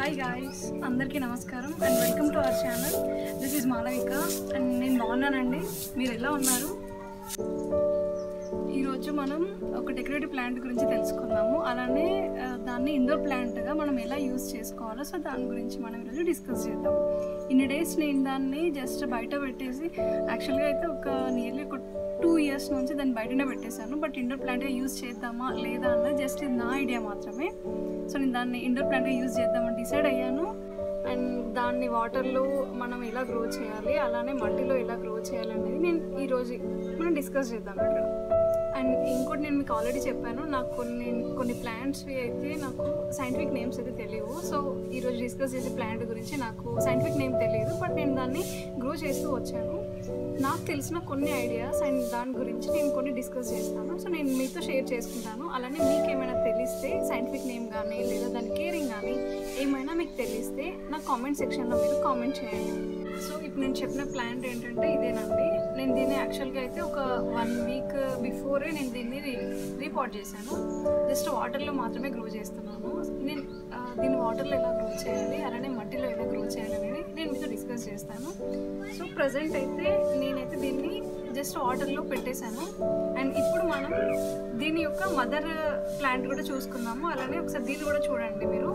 hi guys అందరికీ నమస్కారం and welcome to our channel this is Malavika and నేను బాగున్నానండి మీరు ఎలా ఉన్నారు ఈరోజు మనం ఒక డెకరేటివ్ ప్లాంట్ గురించి తెలుసుకుందాము అలానే ఆ, దాన్ని ఇండోర్ ప్లాంట్గా మనం ఎలా యూజ్ చేసుకోవాలో సో దాని గురించి మనం ఈరోజు డిస్కస్ చేద్దాం ఇన్ని డేస్ నేను దాన్ని జస్ట్ బయట పెట్టేసి యాక్చువల్గా అయితే ఒక నియర్లీ ఒక టూ ఇయర్స్ నుంచి దాన్ని బయటనే పెట్టేశాను బట్ ఇండోర్ ప్లాంట్గా యూజ్ చేద్దామా లేదా అన్నది జస్ట్ ఇది నా ఐడియా మాత్రమే సో నేను దాన్ని ఇండోర్ ప్లాంట్గా యూజ్ చేద్దామని డిసైడ్ అయ్యాను అండ్ దాన్ని వాటర్లో మనం ఎలా గ్రో చేయాలి అలానే మట్టిలో ఎలా గ్రో చేయాలి అనేది నేను ఈరోజు మనం డిస్కస్ చేద్దాం ఇక్కడ అండ్ ఇంకోటి నేను మీకు ఆల్రెడీ చెప్పాను నాకు కొన్ని కొన్ని ప్లాంట్స్వి అయితే నాకు సైంటిఫిక్ నేమ్స్ అయితే తెలియవు సో ఈరోజు డిస్కస్ చేసే ప్లాంట్ గురించి నాకు సైంటిఫిక్ నేమ్ తెలియదు బట్ నేను దాన్ని గ్రో చేస్తూ వచ్చాను నాకు తెలిసిన కొన్ని ఐడియాస్ అండ్ దాని గురించి నేను కొన్ని డిస్కస్ చేస్తాను సో నేను మీతో షేర్ చేసుకుంటాను అలానే మీకు ఏమైనా తెలిస్తే సైంటిఫిక్ నేమ్ కానీ లేదా దాని కేరింగ్ కానీ ఏమైనా మీకు తెలిస్తే నా కామెంట్ సెక్షన్లో మీరు కామెంట్ చేయండి సో ఇప్పుడు నేను చెప్పిన ప్లాంట్ ఏంటంటే ఇదేనండి నేను దీన్ని యాక్చువల్గా అయితే ఒక వన్ వీక్ బిఫోరే నేను దీన్ని రీపాట్ చేశాను జస్ట్ వాటర్లో మాత్రమే గ్రో చేస్తున్నాను నేను ఆ, దీన్ని వాటర్లో ఎలా గ్రో చేయాలి అలానే మట్టిలో ఎలా గ్రో చేయాలి అనేది నేను మీతో డిస్కస్ చేస్తాను సో ప్రజెంట్ అయితే నేనైతే దీన్ని జస్ట్ వాటర్లో పెట్టేశాను అండ్ ఇప్పుడు మనం దీని యొక్క మదర్ ప్లాంట్ కూడా చూసుకుందాము అలానే ఒకసారి దీన్ని కూడా చూడండి మీరు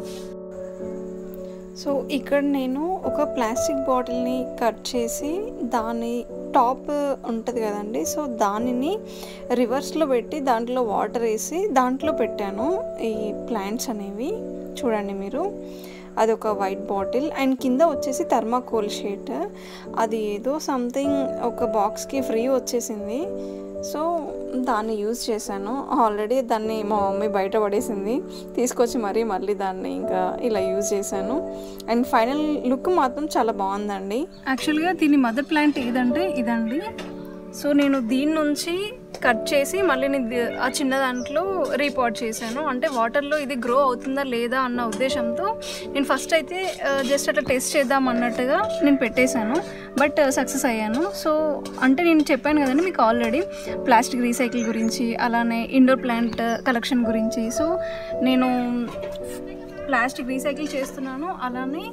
సో ఇక్కడ నేను ఒక ప్లాస్టిక్ బాటిల్ని కట్ చేసి దాని టాప్ ఉంటుంది కదండి సో దానిని రివర్స్లో పెట్టి దాంట్లో వాటర్ వేసి దాంట్లో పెట్టాను ఈ ప్లాంట్స్ అనేవి చూడండి మీరు అది ఒక వైట్ బాటిల్ అండ్ కింద వచ్చేసి థర్మాకోల్ షీట్ అది ఏదో సంథింగ్ ఒక బాక్స్కి ఫ్రీ వచ్చేసింది సో దాన్ని యూజ్ చేశాను ఆల్రెడీ దాన్ని మా మమ్మీ బయట పడేసింది తీసుకొచ్చి మరీ మళ్ళీ దాన్ని ఇంకా ఇలా యూజ్ చేశాను అండ్ ఫైనల్ లుక్ మాత్రం చాలా బాగుందండి యాక్చువల్గా దీని మదర్ ప్లాంట్ ఏదంటే ఇదండి సో నేను దీని నుంచి కట్ చేసి మళ్ళీ నేను ది- ఆ చిన్న దాంట్లో రీపాట్ చేశాను అంటే వాటర్లో ఇది గ్రో అవుతుందా లేదా అన్న ఉద్దేశంతో నేను ఫస్ట్ అయితే జస్ట్ అట్లా టెస్ట్ చేద్దాం అన్నట్టుగా నేను పెట్టేశాను బట్ సక్సెస్ అయ్యాను సో అంటే నేను చెప్పాను కదండి మీకు ఆల్రెడీ ప్లాస్టిక్ రీసైకిల్ గురించి అలానే ఇండోర్ ప్లాంట్ కలెక్షన్ గురించి సో నేను ప్లాస్టిక్ రీసైకిల్ చేస్తున్నాను అలానే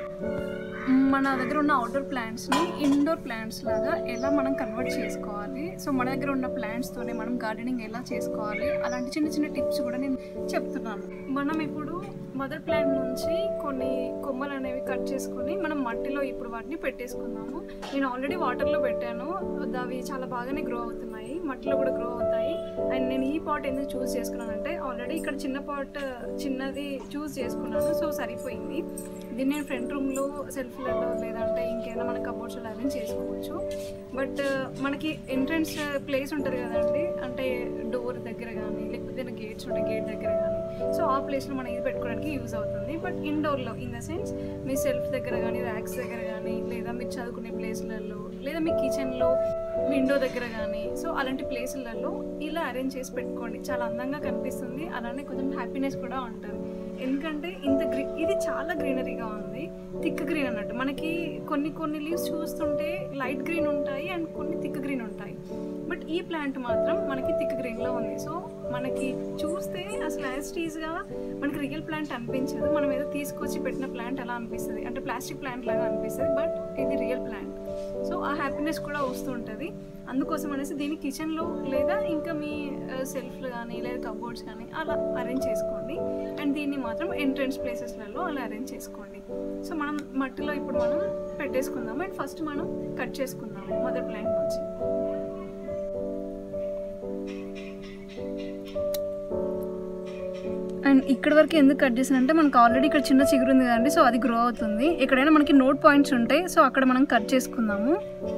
మన దగ్గర ఉన్న అవుట్డోర్ ప్లాంట్స్ని ఇండోర్ ప్లాంట్స్ లాగా ఎలా మనం కన్వర్ట్ చేసుకోవాలి సో మన దగ్గర ఉన్న ప్లాంట్స్తోనే మనం గార్డెనింగ్ ఎలా చేసుకోవాలి అలాంటి చిన్న చిన్న టిప్స్ కూడా నేను చెప్తున్నాను మనం ఇప్పుడు మదర్ ప్లాంట్ నుంచి కొన్ని కొమ్మలు అనేవి కట్ చేసుకొని మనం మట్టిలో ఇప్పుడు వాటిని పెట్టేసుకుందాము నేను ఆల్రెడీ వాటర్లో పెట్టాను అవి చాలా బాగానే గ్రో అవుతున్నాయి మట్టిలో కూడా గ్రో అవుతాయి అండ్ నేను ఈ పాట్ ఎందుకు చూస్ చేసుకున్నానంటే ఆల్రెడీ ఇక్కడ చిన్న పాట్ చిన్నది చూస్ చేసుకున్నాను సో సరిపోయింది దీన్ని నేను ఫ్రంట్ రూమ్లో సెల్ఫ్లలో లేదంటే ఇంకేమైనా మన కబోర్డ్స్లో అరేంజ్ చేసుకోవచ్చు బట్ మనకి ఎంట్రన్స్ ప్లేస్ ఉంటుంది కదండి అంటే డోర్ దగ్గర కానీ లేకపోతే గేట్స్ ఉంటాయి గేట్ దగ్గర కానీ సో ఆ ప్లేస్లో మనం ఇది పెట్టుకోవడానికి యూజ్ అవుతుంది బట్ ఇండోర్లో ఇన్ ద సెన్స్ మీ సెల్ఫ్ దగ్గర కానీ ర్యాక్స్ దగ్గర కానీ లేదా మీరు చదువుకునే ప్లేస్లలో లేదా మీ కిచెన్లో విండో దగ్గర కానీ సో అలాంటి ప్లేసులలో ఇలా అరేంజ్ చేసి పెట్టుకోండి చాలా అందంగా కనిపిస్తుంది అలానే కొంచెం హ్యాపీనెస్ కూడా ఉంటుంది ఎందుకంటే ఇంత గ్రీ ఇది చాలా గ్రీనరీగా ఉంది థిక్ గ్రీన్ అన్నట్టు మనకి కొన్ని కొన్ని లీవ్స్ చూస్తుంటే లైట్ గ్రీన్ ఉంటాయి అండ్ కొన్ని థిక్ గ్రీన్ ఉంటాయి బట్ ఈ ప్లాంట్ మాత్రం మనకి థిక్ గ్రీన్లో ఉంది సో మనకి చూస్తే అసలు యాస్టీస్గా మనకి రియల్ ప్లాంట్ అనిపించదు మనం ఏదో తీసుకొచ్చి పెట్టిన ప్లాంట్ అలా అనిపిస్తుంది అంటే ప్లాస్టిక్ ప్లాంట్ లాగా అనిపిస్తుంది బట్ ఇది రియల్ ప్లాంట్ సో ఆ హ్యాపీనెస్ కూడా వస్తుంటుంది అందుకోసం అనేసి దీన్ని కిచెన్లో లేదా ఇంకా మీ సెల్ఫ్లు కానీ లేదా కబోర్డ్స్ కానీ అలా అరేంజ్ చేసుకోండి అండ్ దీన్ని మాత్రం ఎంట్రన్స్ ప్లేసెస్లలో అలా అరేంజ్ చేసుకోండి సో మనం మట్టిలో ఇప్పుడు మనం పెట్టేసుకుందాం అండ్ ఫస్ట్ మనం కట్ చేసుకుందాం మదర్ ప్లాంట్ నుంచి అండ్ ఇక్కడ వరకు ఎందుకు కట్ చేసానంటే మనకు ఆల్రెడీ ఇక్కడ చిన్న చిగురు ఉంది కదండి సో అది గ్రో అవుతుంది ఎక్కడైనా మనకి నోట్ పాయింట్స్ ఉంటాయి సో అక్కడ మనం కట్ చేసుకుందాము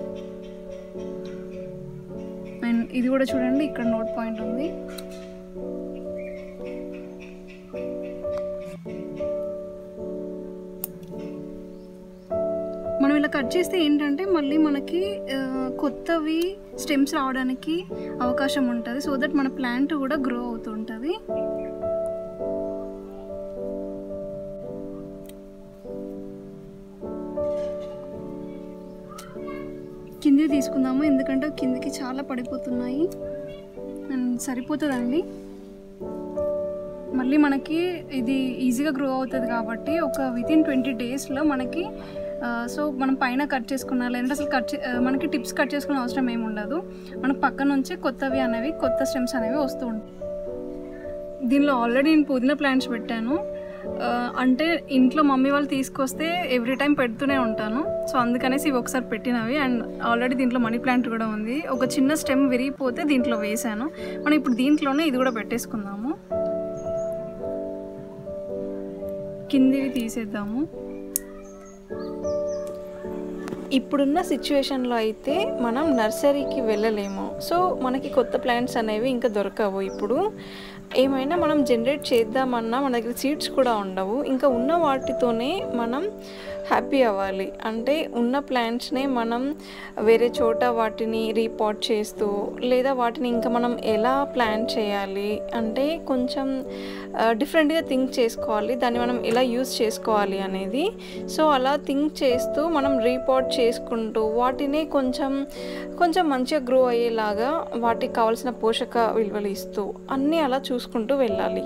అండ్ ఇది కూడా చూడండి ఇక్కడ నోట్ పాయింట్ ఉంది మనం ఇలా కట్ చేస్తే ఏంటంటే మళ్ళీ మనకి ఆ, కొత్తవి స్టెమ్స్ రావడానికి అవకాశం ఉంటుంది సో దట్ మన ప్లాంట్ కూడా గ్రో అవుతుంటుంది కింది తీసుకుందాము ఎందుకంటే కిందికి చాలా పడిపోతున్నాయి అండ్ సరిపోతుందండి మళ్ళీ మనకి ఇది ఈజీగా గ్రో అవుతుంది కాబట్టి ఒక విత్ ఇన్ ట్వంటీ డేస్లో మనకి సో మనం పైన కట్ చేసుకున్నా లేదంటే అసలు కట్ చే- ఆ, మనకి టిప్స్ కట్ చేసుకునే అవసరం ఏమి ఉండదు మనకు పక్క నుంచే కొత్తవి అనేవి కొత్త స్టెమ్స్ అనేవి వస్తూ ఉంటాయి దీనిలో ఆల్రెడీ నేను పుదీనా ప్లాంట్స్ పెట్టాను ఆ, అంటే ఇంట్లో మమ్మీ వాళ్ళు తీసుకొస్తే ఎవ్రీ టైం పెడుతూనే ఉంటాను సో అందుకనేసి ఇవి ఒకసారి పెట్టినవి అండ్ ఆల్రెడీ దీంట్లో మనీ ప్లాంట్ కూడా ఉంది ఒక చిన్న స్టెమ్ విరిగిపోతే దీంట్లో వేసాను మనం ఇప్పుడు దీంట్లోనే ఇది కూడా పెట్టేసుకుందాము కిందివి తీసేద్దాము ఇప్పుడున్న సిచ్యువేషన్లో అయితే మనం నర్సరీకి వెళ్ళలేము సో మనకి కొత్త ప్లాంట్స్ అనేవి ఇంకా దొరకవు ఇప్పుడు ఏమైనా మనం జనరేట్ చేద్దామన్నా మన దగ్గర సీడ్స్ కూడా ఉండవు ఇంకా ఉన్న వాటితోనే మనం హ్యాపీ అవ్వాలి అంటే ఉన్న ప్లాంట్స్నే మనం వేరే చోట వాటిని రీపాట్ చేస్తూ లేదా వాటిని ఇంకా మనం ఎలా ప్లాన్ చేయాలి అంటే కొంచెం డిఫరెంట్గా థింక్ చేసుకోవాలి దాన్ని మనం ఎలా యూస్ చేసుకోవాలి అనేది సో అలా థింక్ చేస్తూ మనం రీపాట్ చేసుకుంటూ వాటిని కొంచెం కొంచెం మంచిగా గ్రో అయ్యేలాగా వాటికి కావాల్సిన పోషక విలువలు ఇస్తూ అన్నీ అలా చూసుకుంటూ వెళ్ళాలి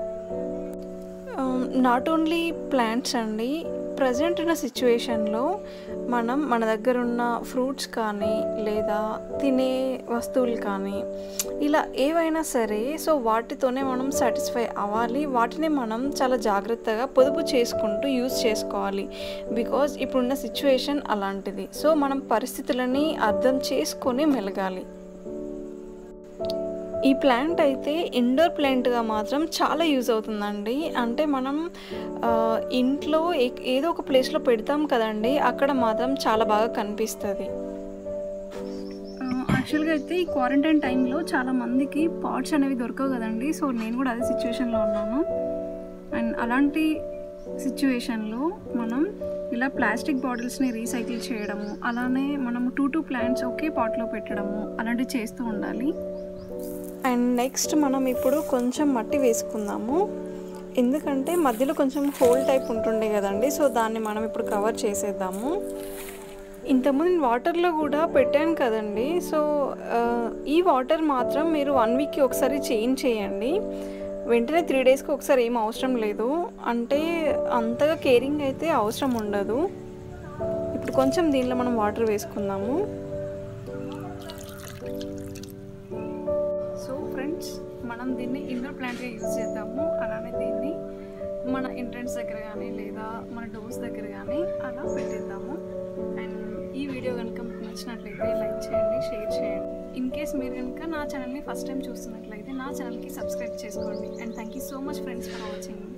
నాట్ ఓన్లీ ప్లాంట్స్ అండి ప్రజెంట్ ఉన్న సిచ్యువేషన్లో మనం మన దగ్గర ఉన్న ఫ్రూట్స్ కానీ లేదా తినే వస్తువులు కానీ ఇలా ఏవైనా సరే సో వాటితోనే మనం సాటిస్ఫై అవ్వాలి వాటిని మనం చాలా జాగ్రత్తగా పొదుపు చేసుకుంటూ యూజ్ చేసుకోవాలి బికాజ్ ఇప్పుడున్న సిచ్యువేషన్ అలాంటిది సో మనం పరిస్థితులని అర్థం చేసుకొని మెలగాలి ఈ ప్లాంట్ అయితే ఇండోర్ ప్లాంట్గా మాత్రం చాలా యూజ్ అవుతుందండి అంటే మనం ఆ, ఇంట్లో ఏ- ఏదో ఒక ప్లేస్లో పెడతాం కదండి అక్కడ మాత్రం చాలా బాగా కనిపిస్తుంది యాక్చువల్గా అయితే ఈ క్వారంటైన్ టైంలో చాలా మందికి పాట్స్ అనేవి దొరకవు కదండి సో నేను కూడా అదే సిచ్యువేషన్లో ఉన్నాను అండ్ అలాంటి సిచ్యువేషన్లో మనం ఇలా ప్లాస్టిక్ బాటిల్స్ని రీసైకిల్ చేయడము అలానే మనం టూ టూ ప్లాంట్స్ ఒకే పాట్లో పెట్టడము అలాంటివి చేస్తూ ఉండాలి అండ్ నెక్స్ట్ మనం ఇప్పుడు కొంచెం మట్టి వేసుకుందాము ఎందుకంటే మధ్యలో కొంచెం హోల్ టైప్ ఉంటుండే కదండి సో దాన్ని మనం ఇప్పుడు కవర్ చేసేద్దాము ఇంతకుముందు నేను వాటర్లో కూడా పెట్టాను కదండి సో ఆ, ఈ వాటర్ మాత్రం మీరు వన్ వీక్కి ఒకసారి చేంజ్ చేయండి వెంటనే త్రీ డేస్కి ఒకసారి ఏం అవసరం లేదు అంటే అంతగా కేరింగ్ అయితే అవసరం ఉండదు ఇప్పుడు కొంచెం దీనిలో మనం వాటర్ వేసుకుందాము సో ఫ్రెండ్స్ మనం దీన్ని ఇండోర్ ప్లాంట్గా యూజ్ చేద్దాము అలానే దీన్ని మన ఎంట్రన్స్ దగ్గర కానీ లేదా మన డోర్స్ దగ్గర కానీ అలా పెట్టేద్దాము అండ్ ఈ వీడియో కనుక మీకు నచ్చినట్లయితే లైక్ చేయండి షేర్ చేయండి ఇన్ కేస్ మీరు కనుక నా ఛానల్ని ఫస్ట్ టైం చూస్తున్నట్లయితే నా ఛానల్కి సబ్స్క్రైబ్ చేసుకోండి and thank you so much friends for watching